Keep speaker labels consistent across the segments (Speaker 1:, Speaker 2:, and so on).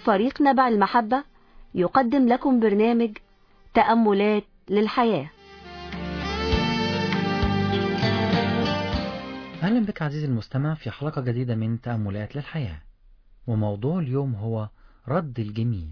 Speaker 1: فريق نبع المحبة يقدم لكم برنامج تأملات للحياة
Speaker 2: أهلا بك عزيزي المستمع في حلقة جديدة من تأملات للحياة وموضوع اليوم هو رد الجميل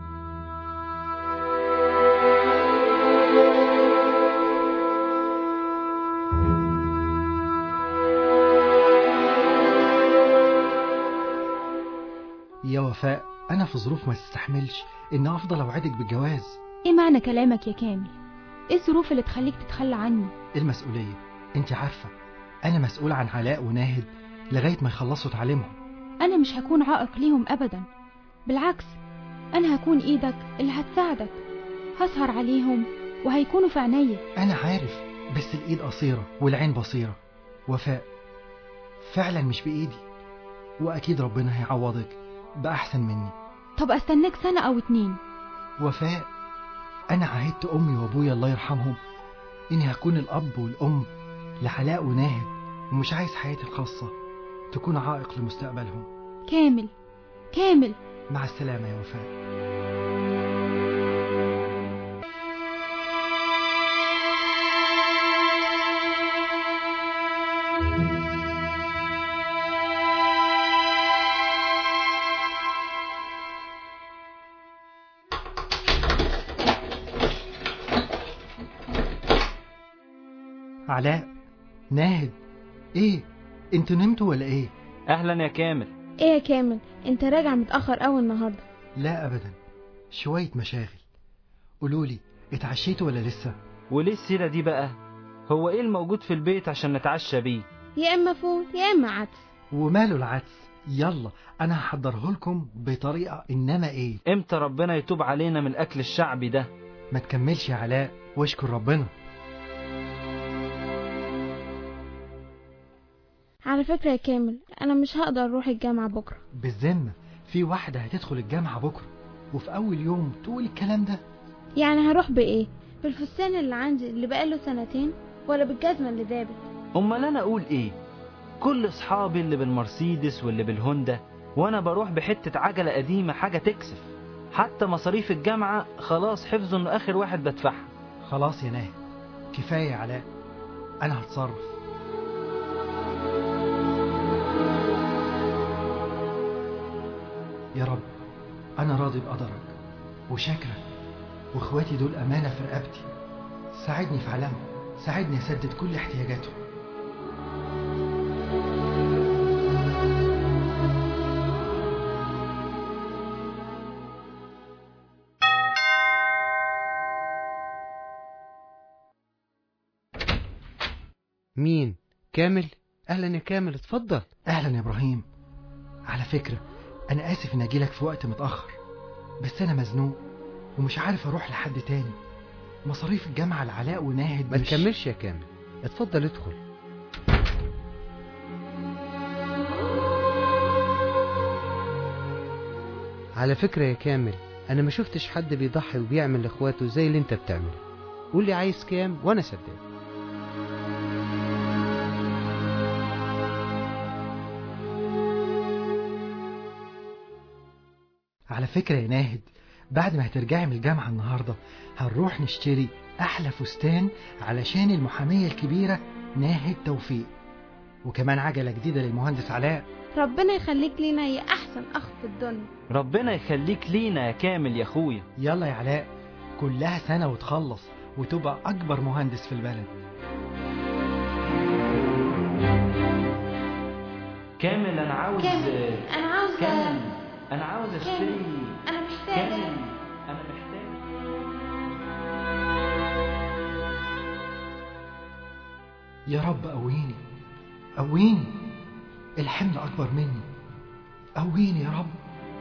Speaker 3: يا وفاء أنا في ظروف ما تستحملش إن أفضل أوعدك بالجواز
Speaker 4: ايه معنى كلامك يا كامل ايه الظروف اللي تخليك تتخلى عني
Speaker 3: المسؤولية أنت عارفة أنا مسؤول عن علاء وناهد لغاية ما يخلصوا تعليمهم
Speaker 4: انا مش هكون عائق ليهم ابدا بالعكس انا هكون ايدك اللي هتساعدك هسهر عليهم وهيكونوا في عينيا
Speaker 3: أنا عارف بس الإيد قصيرة والعين بصيرة وفاء فعلا مش بإيدي وأكيد ربنا هيعوضك بأحسن مني
Speaker 4: طب استناك سنة او اتنين
Speaker 3: وفاء أنا عهدت أمي وأبويا الله يرحمهم إني هكون الأب والأم لعلاء وناهد ومش عايز حياتي الخاصة تكون عائق لمستقبلهم
Speaker 4: كامل كامل
Speaker 3: مع السلامة يا وفاء علاء ناهد ايه انتوا نمتوا ولا ايه
Speaker 5: اهلا يا كامل
Speaker 6: ايه يا كامل انت راجع متأخر قوي النهاردة
Speaker 3: لا ابدا شوية مشاغل قولولي اتعشيتوا ولا لسه
Speaker 5: وليه السيرة دي بقى هو ايه الموجود في البيت عشان نتعشى بيه
Speaker 6: يا اما فول يا اما عدس
Speaker 3: وماله العدس يلا انا هحضره لكم بطريقة انما ايه
Speaker 5: امتى ربنا يتوب علينا من الاكل الشعبي ده
Speaker 3: ما تكملش يا علاء واشكر ربنا
Speaker 6: على فكرة يا كامل انا مش هقدر اروح الجامعة بكرة
Speaker 3: بالذمة في واحدة هتدخل الجامعة بكرة وفي أول يوم تقول الكلام ده
Speaker 6: يعني هروح بايه بالفستان اللي عندي اللي بقاله سنتين ولا بالجزمة اللي دابت
Speaker 5: امال انا اقول ايه كل اصحابي اللي بالمرسيدس واللي بالهوندا وانا بروح بحتة عجلة قديمة حاجة تكسف حتى مصاريف الجامعة خلاص حفظوا انه اخر واحد بدفعها
Speaker 3: خلاص يا ناهد كفاية يا علاء أنا هتصرف يا رب أنا راضي بقدرك وشاكرك وإخواتي دول أمانة في رقبتي ساعدني في علامهم ساعدني أسدد كل احتياجاتهم
Speaker 7: مين كامل اهلا يا كامل اتفضل
Speaker 3: أهلا يا إبراهيم على فكرة أنا آسف إن أجيلك في وقت متأخر بس أنا مزنوق ومش عارف أروح لحد تاني مصاريف الجامعة لعلاء وناهد
Speaker 7: ما
Speaker 3: مش-
Speaker 7: تكملش يا كامل اتفضل ادخل على فكرة يا كامل انا ما شفتش حد بيضحي وبيعمل لاخواته زي اللي انت بتعمله قول لي عايز كام وانا سداد
Speaker 3: على فكرة يا ناهد بعد ما هترجعي من الجامعة النهاردة هنروح نشتري أحلى فستان علشان المحامية الكبيرة ناهد توفيق وكمان عجلة جديدة للمهندس علاء
Speaker 6: ربنا يخليك لينا يا احسن اخ في الدنيا
Speaker 5: ربنا يخليك لينا يا كامل يا اخويا
Speaker 3: يلا يا علاء كلها سنة وتخلص وتبقى أكبر مهندس في البلد
Speaker 5: كامل انا عاوز
Speaker 6: كامل انا عاوزة
Speaker 5: كامل انا عاوز
Speaker 6: كامل
Speaker 5: اشتري
Speaker 6: انا محتاجة
Speaker 5: كامل انا محتاج
Speaker 3: يا رب قويني قويني الحمل أكبر مني قويني يا رب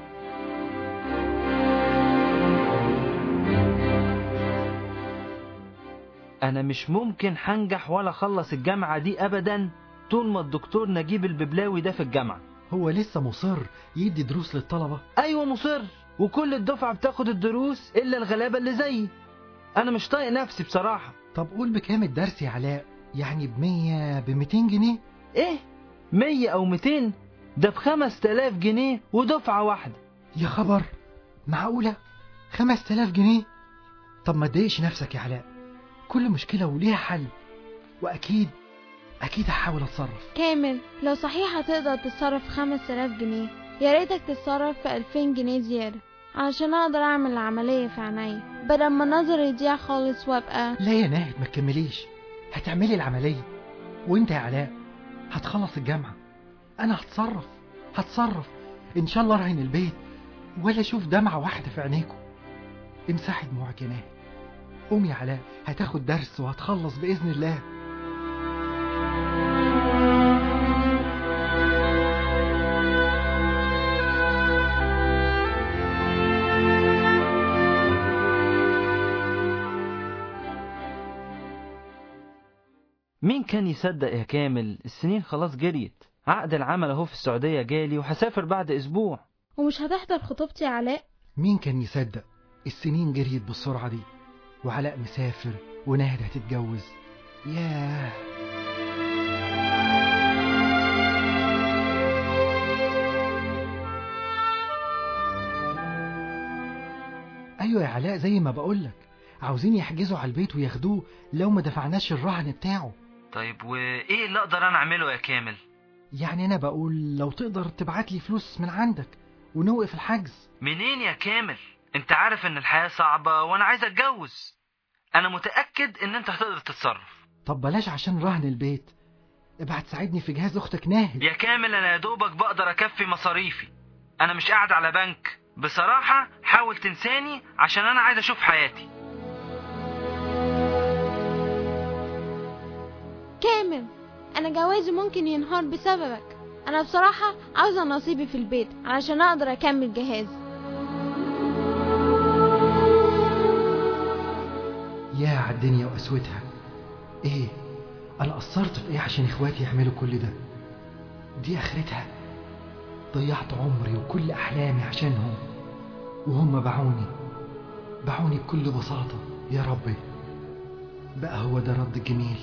Speaker 5: انا مش ممكن هنجح ولا اخلص الجامعة دي ابدا طول ما الدكتور نجيب الببلاوي ده في الجامعة
Speaker 3: هو لسه مصر يدي دروس للطلبة
Speaker 5: ايوه مصر وكل الدفعة بتاخد الدروس الا الغلابة اللي زيي انا مش طايق نفسي بصراحة
Speaker 3: طب قول بكام الدرس يا علاء يعني بمية بميتين جنيه
Speaker 5: ايه مية او ميتين ده بخمس تلاف جنيه ودفعة واحدة
Speaker 3: يا خبر معقولة خمس تلاف جنيه طب ما تضايقش نفسك يا علاء كل مشكلة وليها حل وأكيد أكيد هحاول أتصرف
Speaker 6: كامل لو صحيح هتقدر تتصرف خمس تلاف جنيه يا ريتك تتصرف في ألفين جنيه زيادة علشان أقدر أعمل العملية في عينيا بدل ما نظري يضيع خالص وأبقى
Speaker 3: لا يا ناهد ما تكمليش هتعملي العملية وانت يا علاء هتخلص الجامعة أنا هتصرف هتصرف إن شاء الله رهن البيت ولا أشوف دمعة واحدة في عينيكم امسحي دموعك يا ناهد قوم يا علاء هتاخد درس وهتخلص بإذن الله
Speaker 5: مين كان يصدق يا كامل السنين خلاص جريت عقد العمل اهو في السعودية جالي وهسافر بعد اسبوع
Speaker 6: ومش هتحضر خطوبتي يا علاء
Speaker 3: مين كان يصدق السنين جريت بالسرعة دي وعلاء مسافر وناهد هتتجوز ياه ايوه يا علاء زي ما بقولك عاوزين يحجزوا على البيت وياخدوه لو ما دفعناش الرهن بتاعه
Speaker 5: طيب وايه اللي اقدر انا اعمله يا كامل
Speaker 3: يعني انا بقول لو تقدر تبعت لي فلوس من عندك ونوقف الحجز
Speaker 5: منين يا كامل انت عارف ان الحياة صعبة وانا عايز اتجوز انا متأكد ان انت هتقدر تتصرف
Speaker 3: طب بلاش عشان رهن البيت ابعت ساعدني في جهاز اختك ناهد
Speaker 5: يا كامل انا يا دوبك بقدر اكفي مصاريفي انا مش قاعد على بنك بصراحة حاول تنساني عشان انا عايز اشوف حياتي
Speaker 6: كامل أنا جوازي ممكن ينهار بسببك أنا بصراحة عاوزة نصيبي في البيت علشان أقدر أكمل جهازي
Speaker 3: يا عالدنيا وقسوتها ايه انا قصرت في ايه عشان اخواتي يعملوا كل ده دي اخرتها ضيعت عمري وكل احلامي عشانهم وهم باعوني باعوني بكل بساطة يا ربي بقى هو ده رد الجميل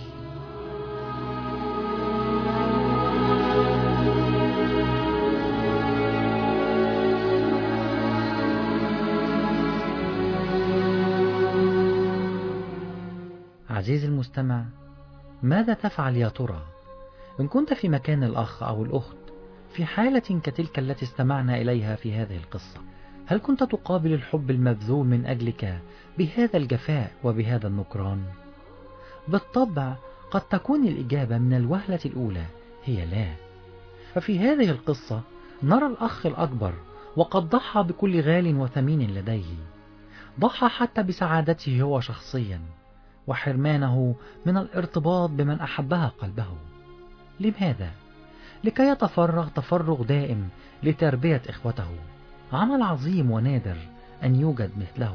Speaker 2: عزيزي المستمع ماذا تفعل يا ترى إن كنت في مكان الأخ أو الأخت في حالة كتلك التي استمعنا إليها في هذه القصة هل كنت تقابل الحب المبذول من أجلك بهذا الجفاء وبهذا النكران؟ بالطبع قد تكون الإجابة من الوهلة الأولى هي لا ففي هذه القصة نرى الأخ الأكبر وقد ضحى بكل غال وثمين لديه ضحى حتى بسعادته هو شخصيا وحرمانه من الارتباط بمن أحبها قلبه لماذا؟ لكي يتفرغ تفرغ دائم لتربية إخوته عمل عظيم ونادر أن يوجد مثله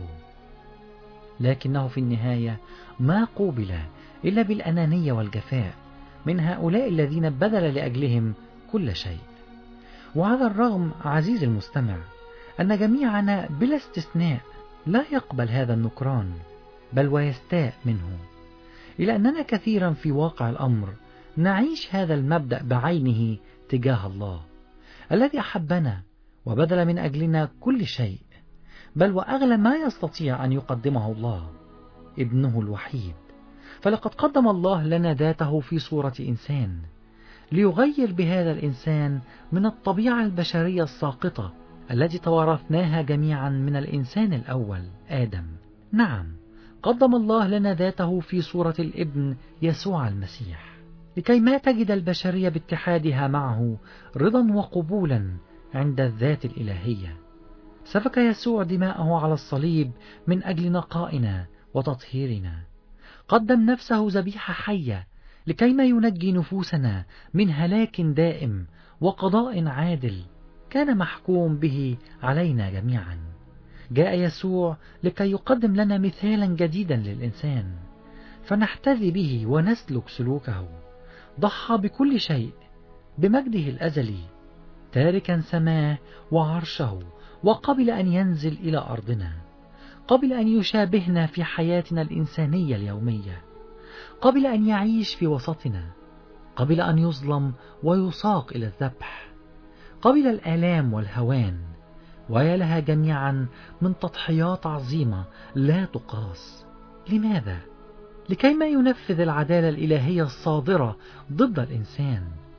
Speaker 2: لكنه في النهاية ما قوبل إلا بالأنانية والجفاء من هؤلاء الذين بذل لأجلهم كل شيء وعلى الرغم عزيز المستمع أن جميعنا بلا استثناء لا يقبل هذا النكران بل ويستاء منه إلى أننا كثيرا في واقع الأمر نعيش هذا المبدأ بعينه تجاه الله الذي أحبنا وبذل من أجلنا كل شيء بل وأغلى ما يستطيع أن يقدمه الله ابنه الوحيد فلقد قدم الله لنا ذاته في صورة إنسان ليغير بهذا الإنسان من الطبيعة البشرية الساقطة التي توارثناها جميعا من الإنسان الأول آدم نعم قدم الله لنا ذاته في صورة الابن يسوع المسيح لكي ما تجد البشرية باتحادها معه رضا وقبولا عند الذات الإلهية سفك يسوع دماءه على الصليب من أجل نقائنا وتطهيرنا قدم نفسه ذبيحة حية لكيما ينجي نفوسنا من هلاك دائم وقضاء عادل كان محكوم به علينا جميعا جاء يسوع لكي يقدم لنا مثالا جديدا للإنسان فنحتذي به ونسلك سلوكه ضحى بكل شيء بمجده الأزلي تاركا سماه وعرشه وقبل أن ينزل إلى أرضنا قبل أن يشابهنا في حياتنا الإنسانية اليومية قبل أن يعيش في وسطنا قبل أن يظلم ويساق إلى الذبح قبل الآلام والهوان ويا لها جميعا من تضحيات عظيمة لا تقاس لماذا؟ لكيما ينفذ العدالة الإلهية الصادرة ضد الإنسان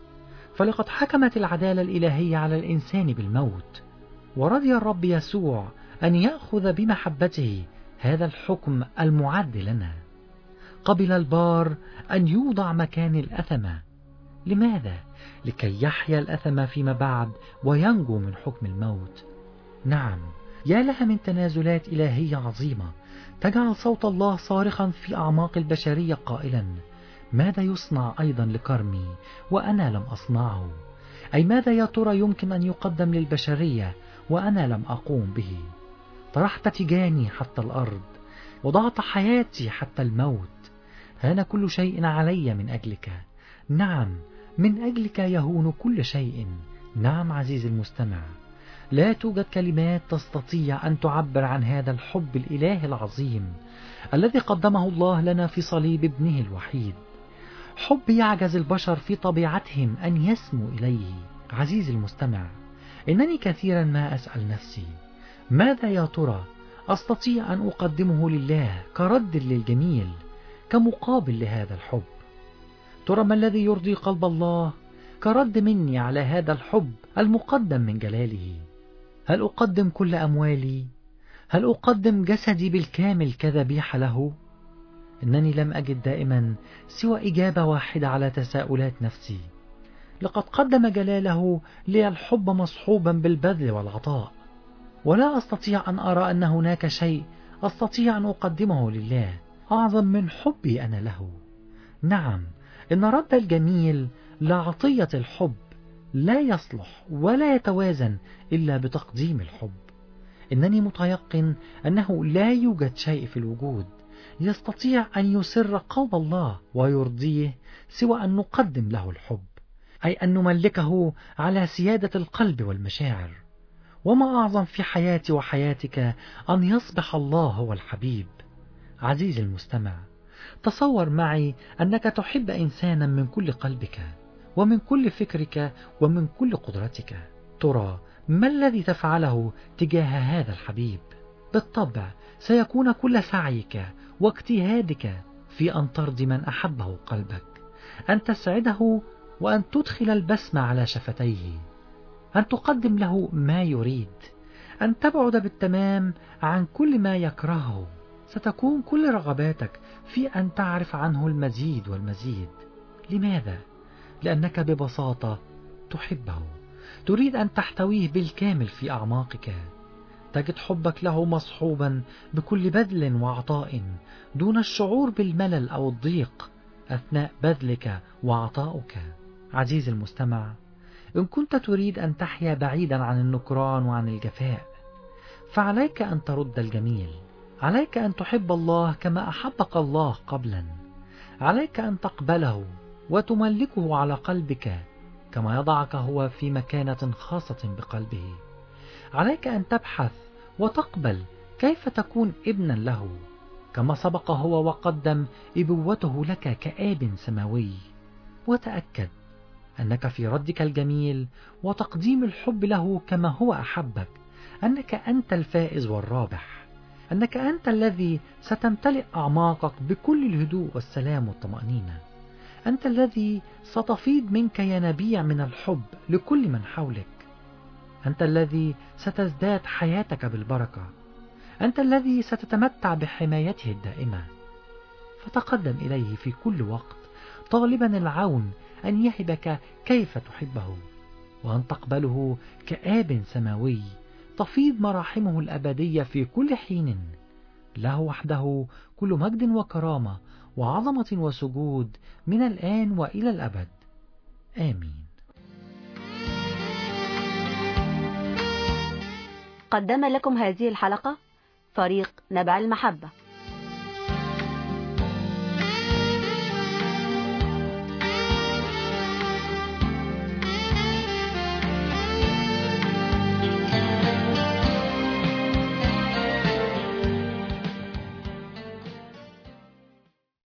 Speaker 2: فلقد حكمت العدالة الإلهية على الإنسان بالموت ورضي الرب يسوع أن يأخذ بمحبته هذا الحكم المعد لنا قبل البار أن يوضع مكان الأثمة لماذا؟ لكي يحيا الأثمة فيما بعد وينجو من حكم الموت نعم يا لها من تنازلات إلهية عظيمة تجعل صوت الله صارخا في أعماق البشرية قائلا ماذا يصنع أيضا لكرمي وأنا لم أصنعه أي ماذا يا ترى يمكن أن يقدم للبشرية وأنا لم أقوم به طرحت تجاني حتى الأرض وضعت حياتي حتى الموت هان كل شيء علي من أجلك نعم من أجلك يهون كل شيء نعم عزيزي المستمع لا توجد كلمات تستطيع أن تعبر عن هذا الحب الإله العظيم الذي قدمه الله لنا في صليب ابنه الوحيد حب يعجز البشر في طبيعتهم أن يسموا إليه عزيزي المستمع إنني كثيرا ما أسأل نفسي ماذا يا ترى أستطيع أن أقدمه لله كرد للجميل كمقابل لهذا الحب ترى ما الذي يرضي قلب الله كرد مني على هذا الحب المقدم من جلاله هل أقدم كل أموالي هل أقدم جسدي بالكامل كذبيحة له إنني لم أجد دائما سوى إجابة واحدة على تساؤلات نفسي لقد قدم جلاله لي الحب مصحوبا بالبذل والعطاء ولا أستطيع أن أرى أن هناك شيء أستطيع أن أقدمه لله أعظم من حبي أنا له نعم إن رد الجميل لعطية الحب لا يصلح ولا يتوازن إلا بتقديم الحب إنني متيقن أنه لا يوجد شيء في الوجود يستطيع أن يسر قلب الله ويرضيه سوى أن نقدم له الحب أي أن نملكه على سيادة القلب والمشاعر وما أعظم في حياتي وحياتك أن يصبح الله هو الحبيب عزيزي المستمع تصور معي أنك تحب إنسانا من كل قلبك ومن كل فكرك ومن كل قدرتك ترى ما الذي تفعله تجاه هذا الحبيب بالطبع سيكون كل سعيك واجتهادك في أن ترضي من أحبه قلبك أن تسعده وأن تدخل البسمة على شفتيه أن تقدم له ما يريد أن تبعد بالتمام عن كل ما يكرهه ستكون كل رغباتك في أن تعرف عنه المزيد والمزيد لماذا؟ لأنك ببساطة تحبه تريد أن تحتويه بالكامل في أعماقك تجد حبك له مصحوبا بكل بذل وعطاء دون الشعور بالملل أو الضيق أثناء بذلك وعطاؤك عزيزي المستمع إن كنت تريد أن تحيا بعيدا عن النكران وعن الجفاء فعليك أن ترد الجميل عليك أن تحب الله كما أحبك الله قبلا عليك أن تقبله وتملكه على قلبك كما يضعك هو في مكانة خاصة بقلبه عليك أن تبحث وتقبل كيف تكون ابنا له كما سبق هو وقدم ابوته لك كآب سماوي وتأكد أنك في ردك الجميل وتقديم الحب له كما هو أحبك أنك أنت الفائز والرابح أنك أنت الذي ستمتلئ أعماقك بكل الهدوء والسلام والطمأنينة أنت الذي ستفيض منك ينابيع من الحب لكل من حولك أنت الذي ستزداد حياتك بالبركة أنت الذي ستتمتع بحمايته الدائمة فتقدم إليه في كل وقت طالبا العون أن يهبك كيف تحبه وأن تقبله كآب سماوي تفيض مراحمه الأبدية في كل حين له وحده كل مجد وكرامة وعظمة وسجود من الآن وإلى الأبد آمين
Speaker 1: قدم لكم هذه الحلقة فريق نبع المحبة